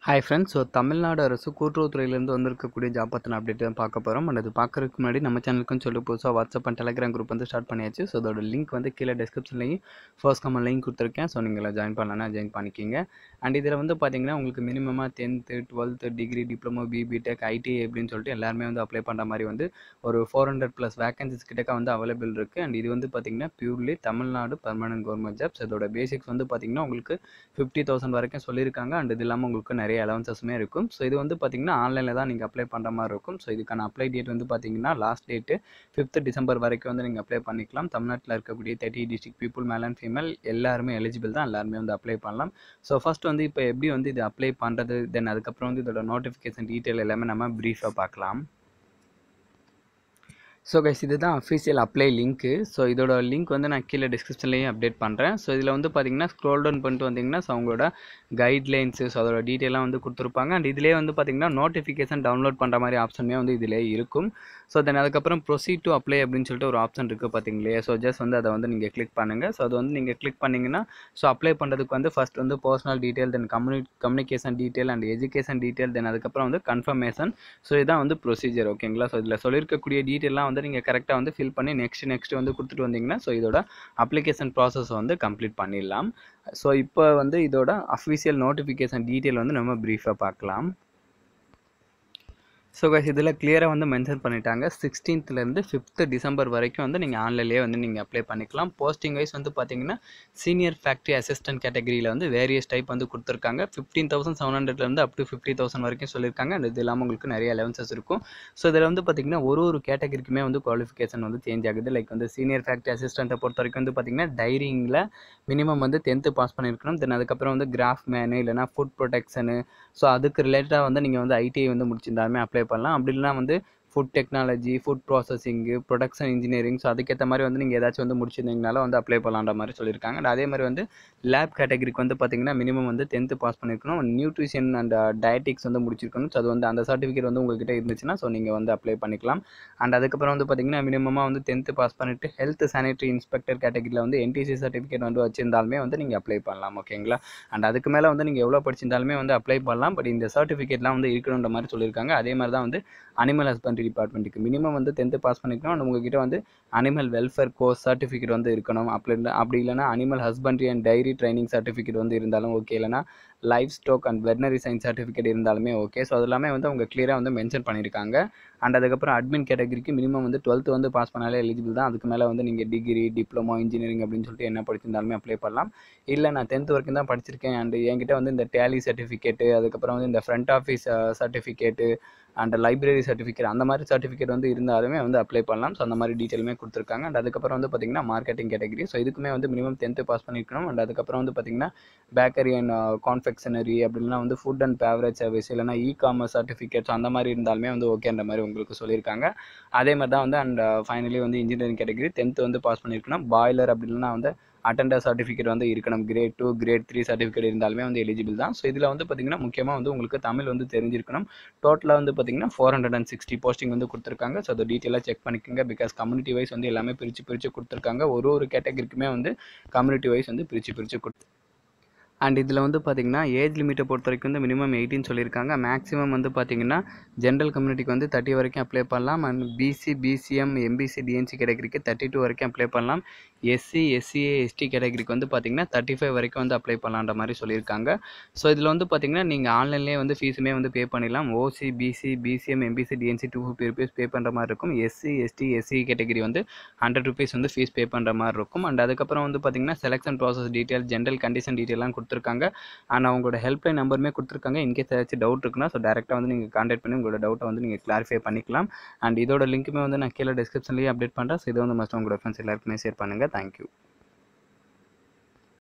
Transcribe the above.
hi friends so Tamil Nadu அரசு கூட்டுறவுத்துறையிலேருந்து வந்திருக்கக்கூடிய job பற்றின அப்டேட் தான் பார்க்க போகிறோம் அண்ட் அது பார்க்கறதுக்கு முன்னாடி நம்ம சேனலுக்குன்னு சொல்லி புதுசாக வாட்ஸ்அப் அண்ட் டெலிகிராம் குரூப் வந்து ஸ்டார்ட் பண்ணியாச்சு ஸோ அதோட லிங்க் வந்து கீழே டிஸ்கிரிப்ஷன்லையும் ஃபர்ஸ்ட் கமெண்ட் லிங்க் கொடுத்துருக்கேன் ஸோ நீங்கள் ஜாயின் பண்ணலன்னா ஜாயின் பண்ணிக்கிங்க அண்ட் இதில் வந்து பார்த்தீங்கன்னா உங்களுக்கு மினிமமாக tenth twelfth degree diploma BTech IT அப்படின்னு சொல்லிட்டு எல்லாருமே வந்து அப்ளை பண்ணுற மாதிரி வந்து ஒரு ஃபோர் ஹண்ட்ரட் ப்ளஸ் வேகன்சிஸ் கிட்டக்க வந்து அவைலபிள் இருக்குது அண்ட் இது வந்து பார்த்தீங்கன்னா purely Tamil Nadu permanent government jobs இதோட பேசிக்ஸ் வந்து பார்த்தீங்கன்னா உங்களுக்கு ஃபிஃப்டி தௌசண்ட் வரைக்கும் சொல்லியிருக்காங்க அண்ட் இது இல்லாமல் உங்களுக்கு நிறைய அலவன்சஸுமே இருக்கும் ஸோ இது வந்து பார்த்தீங்கன்னா ஆன்லைனில் தான் நீங்கள் அப்ளை பண்ணுற மாதிரி இருக்கும் ஸோ இதுக்கான அப்ளை டேட் வந்து பார்த்தீங்கன்னா லாஸ்ட் டேட்டு ஃபிஃப்த் டிசம்பர் வரைக்கும் வந்து நீங்கள் அப்ளை பண்ணிக்கலாம் தமிழ்நாட்டில் இருக்கக்கூடிய thirty district people male and female எல்லாருமே எலிஜிபிள் தான் எல்லாருமே வந்து அப்ளை பண்ணலாம் ஸோ ஃபஸ்ட் வந்து இப்போ எப்படி வந்து இது அப்ளை பண்ணுறது தென் அதுக்கப்புறம் வந்து இதோட நோட்டிஃபிகேஷன் டீட்டெயில் எல்லாமே நம்ம ப்ரீஃபாக பார்க்கலாம் ஸோ கைஸ் இதுதான் அஃபீஷியல் அப்ளை லிங்க்கு ஸோ இதோட லிங்க் வந்து நான் கீழே டிஸ்கிரிப்ஷன்லேயும் அப்டேட் பண்ணுறேன் ஸோ இதில் வந்து பார்த்தீங்கன்னா ஸ்க்ரோல் டவுன் பண்ணிட்டு வந்தீங்கன்னா ஸோ அவங்களோட கைட்லைன்ஸு ஸோ அதோட டீட்டெயிலாம் வந்து கொடுத்துருப்பாங்க அண்ட் இதிலே வந்து பார்த்தீங்கன்னா நோட்டிஃபிகேஷன் டவுன்லோட் பண்ணுற மாதிரி ஆப்ஷனுமே வந்து இதிலே இருக்கும் ஸோ தென் அதுக்கப்புறம் ப்ரொசீட் டு அப்ளை அப்படின்னு சொல்லிட்டு ஒரு ஆப்ஷன் இருக்குது பார்த்தீங்களே ஸோ ஜஸ்ட் வந்து அதை வந்து நீங்கள் கிளிக் பண்ணுங்கள் ஸோ அது வந்து நீங்கள் கிளிக் பண்ணிங்கன்னா ஸோ அப்ளை பண்ணுறதுக்கு வந்து ஃபஸ்ட் வந்து பர்சனல் டீட்டெயில் தென் கம்யூனி communication detail and education detail then அதுக்கப்புறம் வந்து கன்ஃபர்மேஷன் ஸோ இதான் வந்து ப்ரொசீஜர் ஓகேங்களா ஸோ இதில் சொல்லியிருக்கக்கூடிய டீட்டெயிலாம் வந்து நீங்கள் கரெக்டாக வந்து ஃபில் பண்ணி நெக்ஸ்ட் நெக்ஸ்ட் வந்து கொடுத்துட்டு வந்தீங்கன்னா ஸோ இதோட அப்ளிகேஷன் ப்ராசஸ் வந்து கம்ப்ளீட் பண்ணிடலாம் ஸோ இப்போ வந்து இதோட அஃபிஷியல் நோட்டிஃபிகேஷன் டீட்டெயில் வந்து நம்ம ப்ரீஃபாக பார்க்கலாம் ஸோ கைஸ் இதில் கிளியராக வந்து மென்ஷன் பண்ணிட்டாங்க சிக்ஸ்டீன்த்லேருந்து ஃபிஃப்த்து டிசம்பர் வரைக்கும் வந்து நீங்கள் ஆன்லைன்லேயே வந்து நீங்கள் அப்ளை பண்ணிக்கலாம் போஸ்டிங் வைஸ் வந்து பார்த்தீங்கன்னா சீனியர் ஃபேக்ட்ரி அசிஸ்டன்ட் கேட்டகரியில் வந்து வேரியஸ் டைப் வந்து கொடுத்துருக்காங்க ஃபிஃப்டீன் தௌசண்ட் செவன் ஹண்ட்ரட்லேருந்து அப் டு ஃபிஃப்டி தௌசண்ட் வரைக்கும் சொல்லியிருக்காங்க அண்ட் இது இல்லாமல் உங்களுக்கு நிறைய அலவன்சஸ் இருக்கும் ஸோ இதில் வந்து பார்த்தீங்கன்னா ஒரு ஒரு கேட்டகரிக்குமே வந்து குவாலிஃபிகேஷன் வந்து சேஞ்ச் ஆகுது லைக் வந்து சீனியர் ஃபேக்ட்ரி அசிஸ்டண்ட்டை பொறுத்த வரைக்கும் வந்து பார்த்தீங்கன்னா டைரிங்கில் மினிமம் வந்து டென்த்து பாஸ் பண்ணியிருக்கணும் தென் அதுக்கப்புறம் வந்து கிராஃப் மேனு இல்லைனா ஃபுட் ப்ரொடெக்ஷனு ஸோ அதுக்கு ரிலேட்டடாக வந்து நீங்கள் வந்து ஐடிஐ வந்து முடிச்சிருந்தாலுமே அப்ளை பண்ணலாம் அப்படி இல்லைனா வந்து food technology food processing production engineering so அதுக்கேற்ற மாதிரி வந்து நீங்கள் ஏதாச்சும் வந்து முடிச்சிருந்தீங்கனாலும் வந்து அப்ளை பண்ணலான்ற மாதிரி சொல்லியிருக்காங்க அண்ட் அதே மாதிரி வந்து லேப் கேட்டகரிக்கு வந்து பார்த்தீங்கன்னா மினிமம் வந்து டென்த்து பாஸ் பண்ணியிருக்கணும் நியூட்ரிஷன் அண்ட் டயட்டிக்ஸ் வந்து முடிச்சிருக்கணும் ஸோ அது வந்து அந்த சர்டிஃபிகேட் வந்து உங்கள்கிட்ட இருந்துச்சுன்னா ஸோ நீங்கள் வந்து அப்ளை பண்ணிக்கலாம் அண்ட் அதுக்கப்புறம் வந்து பார்த்தீங்கன்னா மினிமமாக வந்து டென்த்து பாஸ் பண்ணிவிட்டு ஹெல்த் சானிட்டரி இன்ஸ்பெக்டர் கேட்டகரியில் வந்து என்டிசி சர்டிஃபிகேட் வந்து வச்சிருந்தாலுமே வந்து நீங்கள் அப்ளை பண்ணலாம் ஓகேங்களா அண்ட் அதுக்கு மேலே வந்து நீங்கள் எவ்வளோ படிச்சிருந்தாலுமே வந்து அப்ளை பண்ணலாம் பட் இந்த சர்டிஃபிகேட்லாம் வந்து இருக்கணுன்ற மாதிரி சொல்லியிருக்காங்க அதே மாதிரி தான் வந்து அனிமல் ஹஸ்பண்ட்ரி டிபார்ட்மெண்ட்டுக்கு மினிமம் வந்து டென்த்து பாஸ் பண்ணிக்கணும் அண்ட் உங்ககிட்ட வந்து அனிமல் வெல்ஃபேர் கோர்ஸ் சர்டிஃபிகேட் வந்து இருக்கணும் அப்படி இல்லை அப்படி இல்லைனா animal husbandry and dairy training certificate வந்து இருந்தாலும் ஓகே இல்லைனா livestock and veterinary science certificate இருந்தாலுமே ஓகே ஸோ அது எல்லாமே வந்து அவங்க கிளியராக வந்து மென்ஷன் பண்ணியிருக்காங்க அண்ட் அதுக்கப்புறம் அட்மின் கேட்டகரிக்கு மினிமம் வந்து டுவெல்த்து வந்து பாஸ் பண்ணாலே எலிஜிபிள் தான் அதுக்கு மேலே வந்து நீங்கள் டிகிரி டிப்ளமோ இன்ஜினியரிங் அப்படின்னு சொல்லிட்டு என்ன படிச்சிருந்தாலுமே அப்ளை பண்ணலாம் இல்லை நான் டென்த் வரைக்கும் தான் படிச்சிருக்கேன் அண்ட் என்கிட்ட வந்து இந்த டேலி சர்டிஃபிகேட்டு அதுக்கப்புறம் வந்து இந்த front office certificate and library certificate அந்த மாதிரி சர்டிஃபிகேட் வந்து இருந்தாலுமே வந்து அப்ளை பண்ணலாம் ஸோ அந்த மாதிரி டீட்டெயிலுமே கொடுத்துருக்காங்க அண்ட் அதுக்கப்புறம் வந்து பார்த்திங்கன்னா மார்க்கெட்டிங் கேட்டகரி ஸோ இதுக்குமே வந்து மினிமம் டென்த்து பாஸ் பண்ணியிருக்கணும் அண்ட் அதுக்கப்புறம் வந்து பார்த்திங்கன்னா பேக்கரி அண்ட் கான்ஃபெக்ஷனரி அப்படின்னா வந்து ஃபுட் அண்ட் பேவரேஜ் சர்வீஸ் இல்லைனா இ காமர்ஸ் சர்டிஃபிகேட்ஸ் அந்த மாதிரி இருந்தாலுமே வந்து ஓகேன்ற மாதிரி உங்களுக்கு சொல்லியிருக்காங்க அதே மாதிரி தான் வந்து அண்ட் ஃபைனலி வந்து இன்ஜினியரிங் கேட்டகரி டென்த்து வந்து பாஸ் பண்ணியிருக்கணும் பாய்லர் அப்படின்னா வந்து அட்டண்டர் சர்டிஃபிகேட் வந்து இருக்கணும் grade two grade three certificate இருந்தாலுமே வந்து எலிஜிபிள் தான் ஸோ இதில் வந்து பார்த்திங்கன்னா முக்கியமாக வந்து உங்களுக்கு தமிழ் வந்து தெரிஞ்சிருக்கணும் டோட்டலாக வந்து பார்த்திங்கன்னா four hundred and sixty posting வந்து கொடுத்துருக்காங்க ஸோ அதை டீட்டெயிலாக செக் பண்ணிக்கோங்க பிகாஸ் கம்யூனிட்டி வைஸ் வந்து எல்லாமே பிரித்து பிரித்து கொடுத்துருக்காங்க ஒரு ஒரு கேட்டகரிக்குமே வந்து கம்யூனிட்டி வைஸ் வந்து பிரித்து பிரித்து கொடுத்து அண்ட் இதில் வந்து பார்த்திங்கன்னா ஏஜ் லிமிட்டை பொறுத்த வரைக்கும் வந்து மினிமம் எயிட்டின் சொல்லியிருக்காங்க மேக்ஸிமம் வந்து பார்த்திங்கன்னா ஜென்ரல் கம்யூனிட்டிக்கு வந்து தேர்ட்டி வரைக்கும் அப்ளை பண்ணலாம் and BC BCM MBC DNC கேட்டகரிக்கு தேர்ட்டி டூ வரைக்கும் அப்ளை பண்ணலாம் எஸ்சி எஸ்சிஏ எஸ்டி கேட்டகரிக்கு வந்து பார்த்திங்கன்னா தேர்ட்டி ஃபைவ் வரைக்கும் வந்து அப்ளை பண்ணலான்ற மாதிரி சொல்லியிருக்காங்க ஸோ இதில் வந்து பார்த்திங்கன்னா நீங்கள் ஆன்லைன்லேயே வந்து ஃபீஸுமே வந்து பே பண்ணிடலாம் OC BC BCM MBC DNC two fifty rupees pay பண்ணுற மாதிரி இருக்கும் எஸ்சி எஸ்டி எஸ்சி கேட்டகரி வந்து ஹண்ட்ரட் ருபீஸ் வந்து ஃபீஸ் பே பண்ணுற மாதிரி இருக்கும் அண்ட் அதுக்கப்புறம் வந்து பார்த்திங்கன்னா selection process detail general condition டீட்டெயிலாம் கொடுத்துருக்காங்க அண்ட் அவங்களோட ஹெல்ப்லைன் நம்பருமே கொடுத்துருக்காங்க இன்கேஸ் ஏதாச்சும் டவுட் இருக்குன்னா ஸோ டேரெக்டாக வந்து நீங்கள் கான்டாக்ட் பண்ணி உங்களோட டவுட்டை வந்து நீங்கள் கிளாரிஃபை பண்ணிக்கலாம் அண்ட் இதோட லிங்க்குமே வந்து நான் கீழே டிஸ்கிரிப்ஷன்லேயே அப்டேட் பண்ணுறேன் ஸோ இதை வந்து மஸ்ட் உங்களோட ஃப்ரெண்ட்ஸ் எல்லாருக்குமே ஷேர் பண்ணுங்கள் தேங்க்யூ